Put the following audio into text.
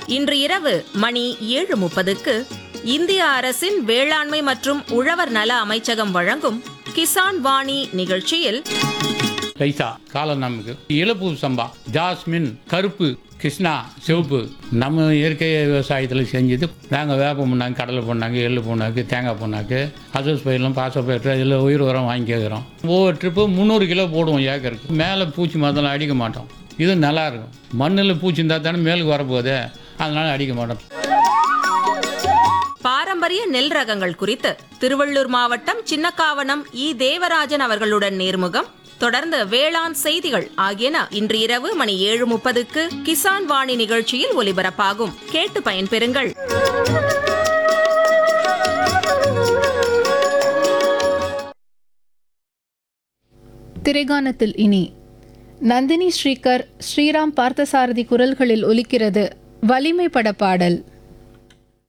இன்று இரவு மணி ஏழு முப்பதுக்கு இந்திய அரசின் வேளாண்மை மற்றும் உழவர் நல அமைச்சகம் வழங்கும் கிசான் வாணி நிகழ்ச்சியில் லைசா காலம் நமக்கு இளப்பூ சம்பா ஜாஸ்மின் கருப்பு கிருஷ்ணா சிவப்பு நம்ம இயற்கை விவசாயத்தில் செஞ்சது நாங்கள் வேப்ப புண்ணாக்கு கடலை புண்ணாக்கு எள்ளு புண்ணாக்கு தேங்காய் புண்ணாக்கு அசோஸ் பயிரெலாம் பாசப்பயிற்று இதில் உயிர் உரம் வாங்கி கேட்குறோம் ஒவ்வொரு ட்ரிப்பு முந்நூறு கிலோ போடுவோம் ஏக்கருக்கு மேலே பூச்சி மருந்தெல்லாம் அடிக்க மாட்டோம் இது நல்லா இருக்கும் மண்ணில் பூச்சி இருந்தால் தானே மேலுக்கு வரப்போகுது அதனால் அடிக்க மாட்டோம் பாரம்பரிய நெல் ரகங்கள் குறித்து திருவள்ளூர் மாவட்டம் சின்னக்காவனம் இ தேவராஜன் அவர்களுடன் நேர்முகம் தொடர்ந்து வேளாண் செய்திகள் ஆகியன இன்று இரவு மணி ஏழு முப்பதுக்கு கிசான் வாணி நிகழ்ச்சியில் ஒலிபரப்பாகும் கேட்டு பயன்பெறுங்கள் திரைகானத்தில் இனி நந்தினி ஸ்ரீகர் ஸ்ரீராம் பார்த்தசாரதி குரல்களில் ஒலிக்கிறது வலிமை பட பாடல்